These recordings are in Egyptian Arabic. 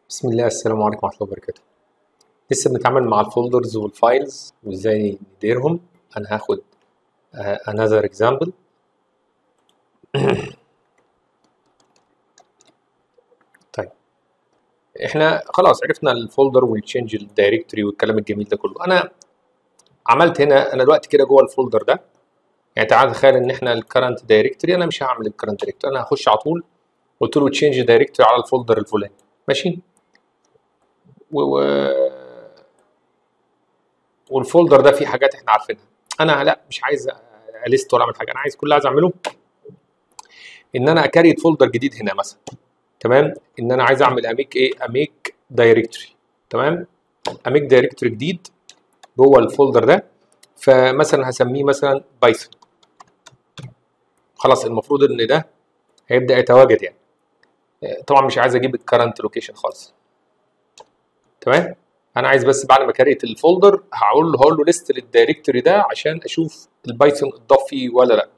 بسم الله السلام عليكم ورحمة الله وبركاته لسه بنتعامل مع الفولدرز والفايلز وازاي نديرهم انا هاخد uh, another example طيب احنا خلاص عرفنا الفولدر والتشينج الدايركتوري والكلام الجميل ده كله انا عملت هنا انا دلوقتي كده جوه الفولدر ده يعني تعال تخيل ان احنا الكرنت دايركتوري انا مش هعمل الكرنت دايركتوري انا هخش على طول قلت له تشينج دايركتوري على الفولدر الفلاني ماشي و... و... والفولدر ده فيه حاجات احنا عارفينها انا لا مش عايز اليست ولا اعمل حاجه انا عايز كل اللي عايز اعمله ان انا اكريت فولدر جديد هنا مثلا تمام ان انا عايز اعمل اميك ايه اميك دايركتوري تمام اميك دايركتوري جديد جوه الفولدر ده فمثلا هسميه مثلا بايثون خلاص المفروض ان ده هيبدا يتواجد يعني طبعا مش عايز اجيب الكرنت لوكيشن خالص تمام انا عايز بس بعد ما كريت الفولدر هقول له هقول له ليست للدايركتوري ده عشان اشوف البايثون اتضاف فيه ولا لا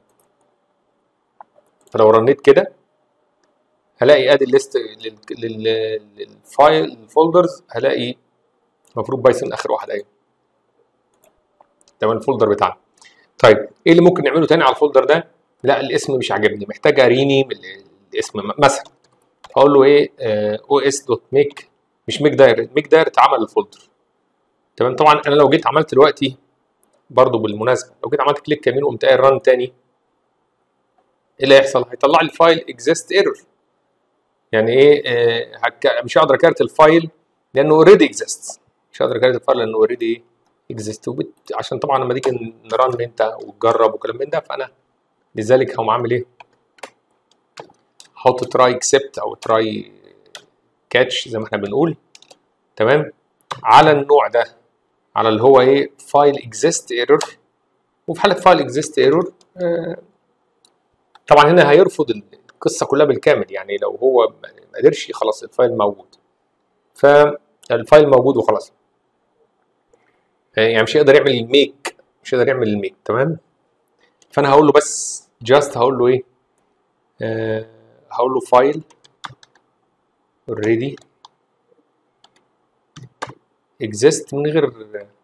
فلو رنيت كده هلاقي ادي الليست للفايل الفولدرز هلاقي المفروض بايثون اخر واحد ايوه تمام الفولدر بتاعنا طيب ايه اللي ممكن نعمله تاني على الفولدر ده لا الاسم مش عاجبني محتاج ارينيم الاسم مثلا هقول له ايه او اس دوت ميك مش ميك داير ميك داير اتعمل الفولدر تمام طبعا انا لو جيت عملت دلوقتي برضو بالمناسبه لو جيت عملت كليك يمين وقمت قايل ران تاني ايه اللي هيحصل هيطلع لي فايل اكزيست ايرور يعني ايه آه هك... مش هقدر اكرت الفايل لانه اوريدي اكزيست مش هقدر اكرت الفايل لانه اوريدي اكزيست وبت... عشان طبعا لما تيجي نرن انت وتجرب وكلام من ده فانا لذلك هقوم عامل ايه احط تراي اكسبت او تراي كاتش زي ما احنا بنقول تمام على النوع ده على اللي هو ايه فايل اكزيست ايرور وفي حاله فايل اكزيست ايرور طبعا هنا هيرفض القصه كلها بالكامل يعني لو هو ما قدرش خلاص الفايل موجود فالفايل موجود وخلاص يعني مش هيقدر يعمل الميك مش هيقدر يعمل الميك تمام فانا هقول له بس جاست هقول له ايه آه هقول له فايل already exist من غير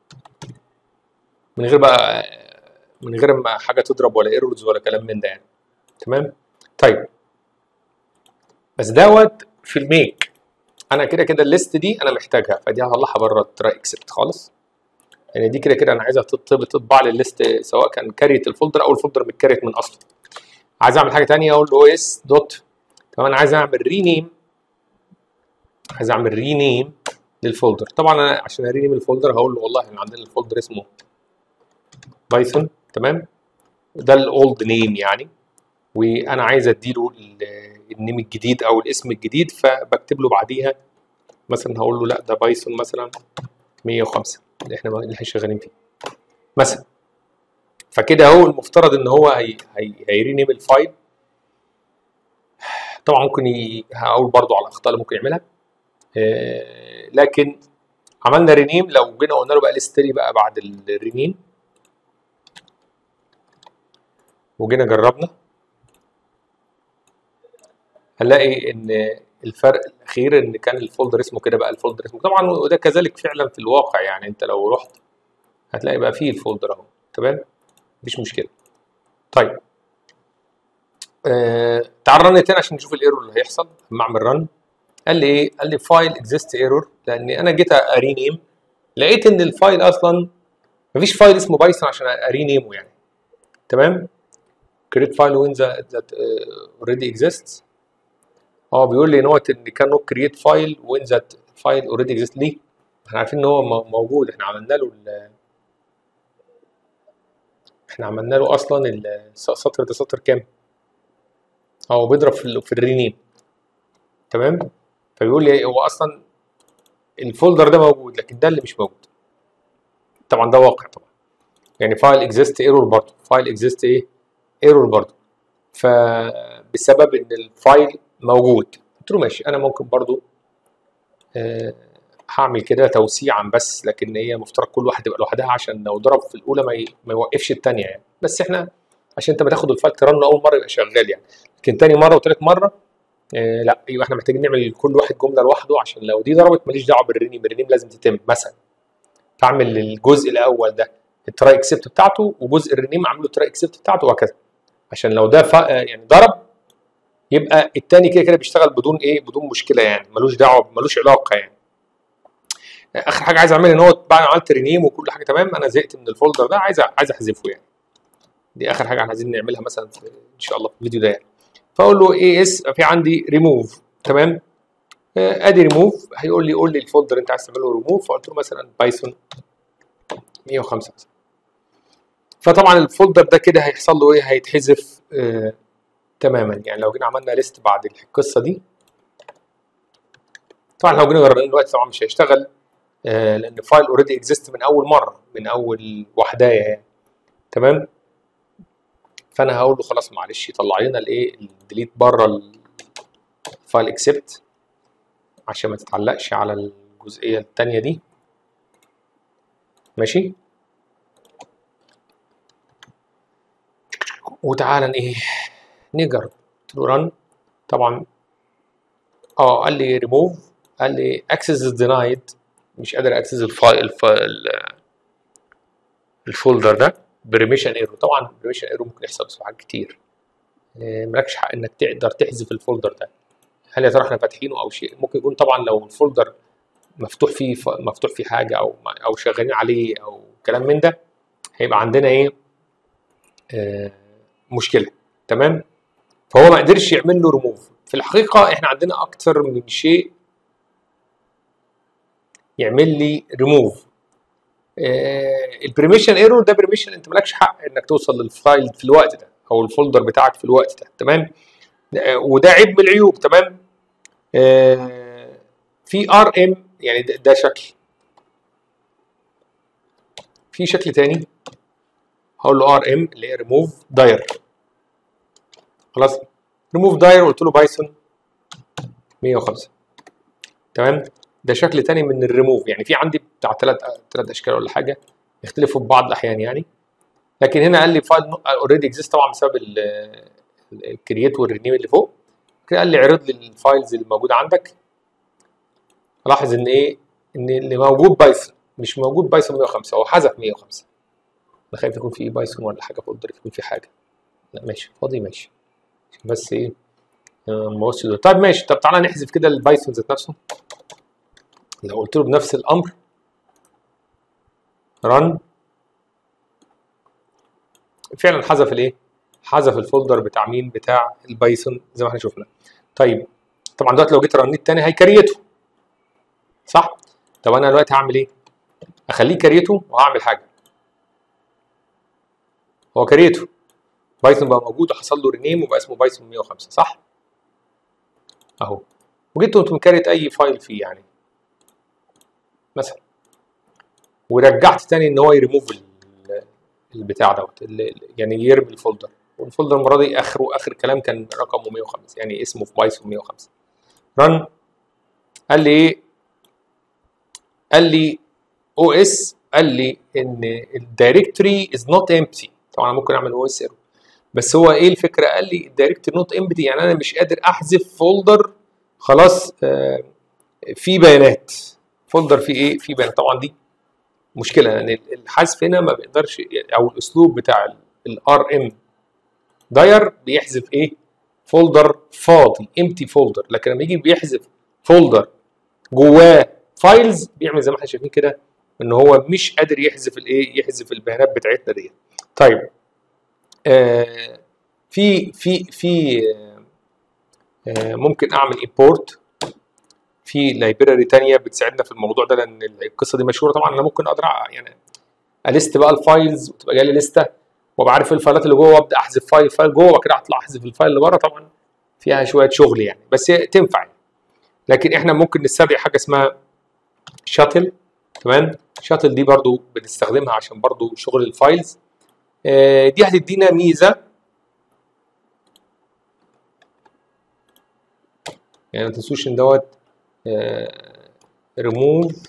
من غير بقى من غير ما حاجه تضرب ولا ايرورز ولا كلام من ده يعني تمام طيب بس دوت في الميك انا كده كده الليست دي انا محتاجها فدي هطلعها بره التراي اكسبت خالص يعني دي كده كده انا عايزها تطبع لي الليست سواء كان كاريت الفولدر او الفولدر متكريت من اصله عايز اعمل حاجه ثانيه اقول له اس دوت طب انا عايز اعمل رينيم عايز اعمل رينيم للفولدر طبعا انا عشان ارينيم الفولدر هقول له والله احنا عندنا الفولدر اسمه بايثون تمام ده الاولد نيم يعني وانا عايز اديله النيم الجديد او الاسم الجديد فبكتب له بعديها مثلا هقول له لا ده بايثون مثلا 105 اللي احنا اللي احنا شغالين فيه مثلا فكده هو المفترض ان هو هي هي هيرينيم الفايل طبعا ممكن ي... هقول برضو على الاخطاء اللي ممكن يعملها آه لكن عملنا رينيم لو جينا قلنا له بقى ليستري بقى بعد الرينيم وجينا جربنا هنلاقي ان الفرق الاخير ان كان الفولدر اسمه كده بقى الفولدر اسمه طبعا وده كذلك فعلا في الواقع يعني انت لو رحت هتلاقي بقى فيه الفولدر اهو تمام مفيش مشكله طيب آه تعال رن تاني عشان نشوف الايرور اللي هيحصل لما اعمل رن قال لي ايه قال لي فايل اكزيست ايرور لاني انا جيت ارينيم لقيت ان الفايل اصلا مفيش فايل اسمه بايثون عشان ارينيمه يعني تمام create file when that, that uh, already exists اه بيقول لي نوت ان كان نوت كرييت فايل وين ذات فايل اوريدي اكزيست ليه؟ احنا عارفين ان هو موجود احنا عملنا له احنا عملنا له اصلا السطر ده سطر كام؟ هو بيضرب في, في الرينيم تمام؟ فبيقول لي هو اصلا الفولدر ده موجود لكن ده اللي مش موجود طبعا ده واقع طبعا يعني فايل اكزيست ايرور برضه فايل اكزيست ايه؟ ايرور برضه فبسبب ان الفايل موجود قلت له ماشي انا ممكن برضو أه هعمل كده توسيعا بس لكن هي مفترض كل واحد تبقى لوحدها عشان لو ضرب في الاولى ما, ي... ما يوقفش الثانيه يعني بس احنا عشان انت ما تاخد الفايل ترن اول مره يبقى شغال يعني لكن تاني مره وتالت مره آه لا يبقى احنا محتاجين نعمل كل واحد جمله لوحده عشان لو دي ضربت ماليش دعوه بالرينيم الرينيم لازم تتم مثلا فاعمل الجزء الاول ده التراي اكسبت بتاعته وجزء الرينيم اعمل له التراي اكسبت بتاعته وهكذا عشان لو ده ف... يعني ضرب يبقى التاني كده كده بيشتغل بدون ايه بدون مشكله يعني ملوش دعوه ملوش علاقه يعني اخر حاجه عايز اعملها ان هو بعد ما عملت رينيم وكل حاجه تمام انا زهقت من الفولدر ده عايز عايز احذفه يعني دي اخر حاجه احنا عايزين نعملها مثلا في ان شاء الله في الفيديو ده يعني فاقول له اي اس في عندي ريموف تمام آه، ادي ريموف هيقول لي قول لي الفولدر انت عايز تعمله ريموف فقلت له مثلا بايثون 105 مثلا فطبعا الفولدر ده كده هيحصل له ايه هيتحذف آه تماما يعني لو جينا عملنا ليست بعد القصه دي طبعا لو جينا جربنا دلوقتي طبعا مش هيشتغل آه لان الفايل اوريدي اكزيست من اول مره من اول وحدايه يعني تمام فانا هقول له خلاص معلش يطلع لنا الايه الديليت بره الفايل اكسبت عشان ما تتعلقش على الجزئيه الثانيه دي ماشي وتعالى ايه نجرب قلت له رن طبعا اه قال لي ريموف قال لي اكسس از دينايد مش قادر اكسس الفايل الفايل الفولدر ده بريميشن ايرور طبعا بريميشن ايرور ممكن يحصل في حاجات كتير آه، مالكش حق انك تقدر تحذف الفولدر ده هل يا ترى احنا فاتحينه او شيء ممكن يكون طبعا لو الفولدر مفتوح فيه ف... مفتوح فيه حاجه او او شغالين عليه او كلام من ده هيبقى عندنا ايه آه مشكله تمام فهو ما قدرش يعمل له ريموف في الحقيقه احنا عندنا اكتر من شيء يعمل لي ريموف آه البريميشن ايرور ده بريميشن انت مالكش حق انك توصل للفايل في الوقت ده او الفولدر بتاعك في الوقت ده تمام آه وده عيب من العيوب تمام آه في ار ام يعني ده, ده شكل في شكل تاني هقول له ار ام اللي هي ريموف داير خلاص ريموف داير قلت له بايثون 105 تمام ده شكل تاني من الريموف يعني في عندي بتاع ثلاث ثلاث اشكال ولا حاجه يختلفوا في بعض الاحيان يعني لكن هنا قال لي فايل اوريدي اكزيست طبعا بسبب الكرييت والرينيم اللي فوق كده قال لي عرض لي الفايلز اللي موجوده عندك لاحظ ان ايه ان اللي موجود بايثون مش موجود بايثون 105 هو حذف 105 انا خايف يكون في بايثون ولا حاجه فولدر يكون في حاجه لا ماشي فاضي ماشي بس ايه ما طيب ماشي طب تعالى نحذف كده البايثون ذات نفسه لو قلت له بنفس الامر رن فعلا حذف الايه حذف الفولدر بتاع مين بتاع البايثون زي ما احنا شفنا طيب طبعا دلوقتي لو جيت رنيت تاني هيكريته صح طب انا دلوقتي هعمل ايه اخليه كريته وهعمل حاجه هو كريته بايثون بقى موجود وحصل له رينيم وبقى اسمه بايثون 105 صح اهو وجيت قمت مكريت اي فايل فيه يعني مثلا ورجعت تاني ان هو يريموف البتاع دوت يعني يرمي الفولدر والفولدر المره دي اخره اخر كلام كان رقمه 105 يعني اسمه في بايثون 105 رن قال لي ايه قال لي او اس قال لي ان الدايركتوري از نوت امبتي طبعا ممكن اعمل او اس ايرور بس هو ايه الفكره قال لي الدايركتوري نوت امبتي يعني انا مش قادر احذف فولدر خلاص آه في بيانات فولدر فيه ايه فيه بيانات طبعا دي مشكله لان يعني الحذف هنا ما بيقدرش او الاسلوب بتاع الار ام داير بيحذف ايه فولدر فاضي امتي فولدر لكن لما يجي بيحذف فولدر جواه فايلز بيعمل زي ما احنا شايفين كده ان هو مش قادر يحذف الايه يحذف البيانات بتاعتنا ديت طيب آه في في في آه ممكن اعمل امبورت في لايبراري تانية بتساعدنا في الموضوع ده لان القصه دي مشهوره طبعا انا ممكن اقدر يعني اليست بقى الفايلز وتبقى جايه لي لسته وابقى عارف ايه الفايلات اللي جوه وابدا احذف فايل فايل جوه وبعد كده اطلع احذف الفايل اللي بره طبعا فيها شويه شغل يعني بس تنفع يعني. لكن احنا ممكن نستدعي حاجه اسمها شاتل تمام شاتل دي برضو بنستخدمها عشان برضو شغل الفايلز آه دي هتدينا ميزه يعني ما تنسوش ان دوت ريموف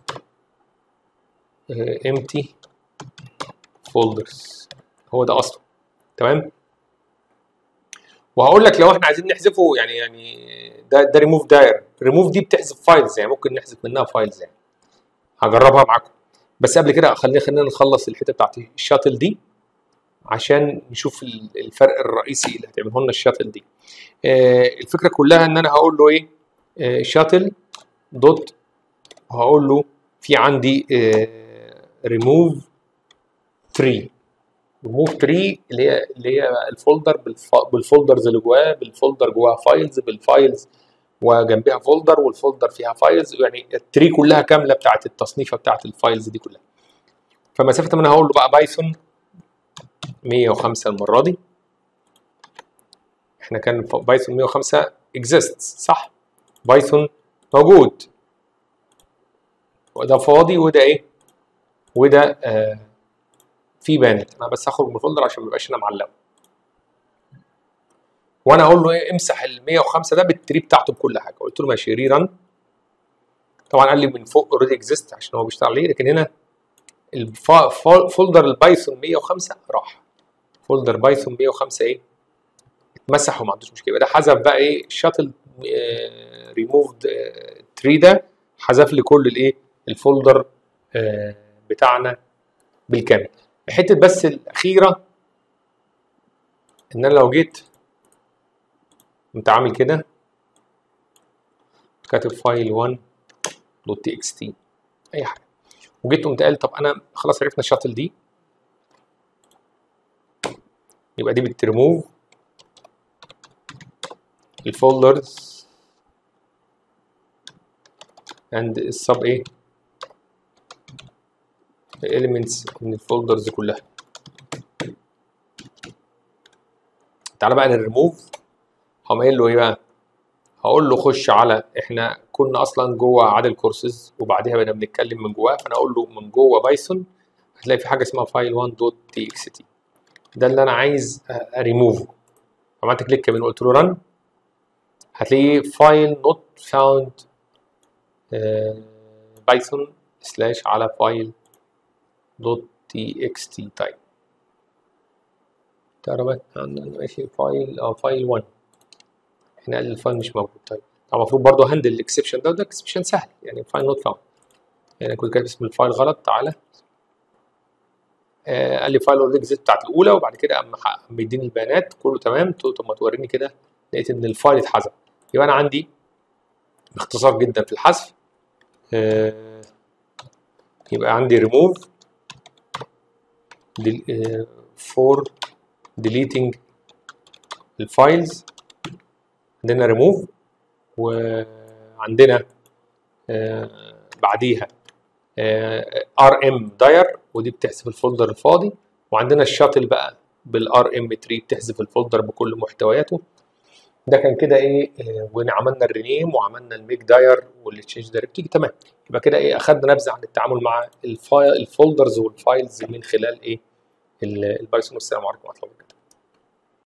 empty folders هو ده اصله تمام وهقول لك لو احنا عايزين نحذفه يعني يعني ده ده ريموف داير ريموف دي بتحذف فايلز يعني ممكن نحذف منها فايلز يعني هجربها معاكم بس قبل كده خلينا خلينا نخلص الحته بتاعت الشاتل دي عشان نشوف ال- الفرق الرئيسي اللي هتعمله لنا الشاتل دي آه، الفكره كلها ان انا هقول له ايه شاتل دوت هقول له في عندي ريموف تري ريموف تري اللي هي اللي هي الفولدر بالف- بالفولدرز اللي جواه بالفولدر جواها فايلز بالفايلز وجنبها فولدر والفولدر فيها فايلز يعني التري كلها كامله بتاعت التصنيفه بتاعت الفايلز دي كلها فمسافه ما انا هقول له بقى بايثون 105 المره دي احنا كان ف- بايثون 105 exists صح بايثون موجود وده فاضي وده ايه وده آه في بانت انا بس هخرج من الفولدر عشان ما يبقاش انا معلقه وانا اقول له ايه امسح ال 105 ده بالتري بتاعته بكل حاجه قلت له ماشي ري ران طبعا قال لي من فوق اوريدي اكزيست عشان هو بيشتغل عليه لكن هنا الفا- فول- فولدر البايثون 105 راح فولدر بايثون 105 ايه اتمسح وما عندوش مشكله يبقى ده حذف بقى ايه الشاتل ريموفد تري ده حذف لي كل الايه الفولدر آه، بتاعنا بالكامل حته بس الاخيره ان انا لو جيت كنت عامل كده كاتب فايل 1 دوت تي اكس تي اي حاجه وجيت قمت قال طب انا خلاص عرفنا الشاتل دي يبقى دي بتريموف الفولدرز and السب ايه elements من الفولدرز كلها تعالى بقى نريموف هقوم قايل له ايه بقى هقول له خش على احنا كنا اصلا جوه عدد كورسز وبعدها بقينا بنتكلم من جواه فانا اقول له من جوه بايثون هتلاقي في حاجه اسمها فايل 1 دوت تي اكس تي ده اللي انا عايز اريموفه عملت كليك كمان قلت له رن هتلاقيه فايل نوت فاوند بايثون سلاش على فايل دوت تي اكس تي طيب ترى بقى عندنا ماشي فايل اه فايل 1 احنا قال الفايل مش موجود طيب طبعا المفروض برضه هندل الاكسبشن ده وده اكسبشن سهل يعني فايل نوت فاوند يعني كنت كاتب اسم الفايل غلط تعالى آه قال لي فايل الاكزيت بتاعت الاولى وبعد كده قام قام مديني البيانات كله تمام قلت له طب ما توريني كده لقيت ان الفايل اتحذف يبقى انا عندي باختصار جدا في الحذف آه يبقى عندي ريموف فور deleting الفايلز عندنا ريموف وعندنا آه بعديها ار ام داير ودي بتحذف الفولدر الفاضي وعندنا الشاتل بقى بالار ام 3 بتحذف الفولدر بكل محتوياته ده كان كده ايه آه، وعملنا الرينيم وعملنا الميك داير والتشينج دايركتوري تمام يبقى كده ايه اخدنا نبذه عن التعامل مع الفايل الفولدرز والفايلز من خلال ايه ال- البايثون والسلام عليكم ورحمه الله وبركاته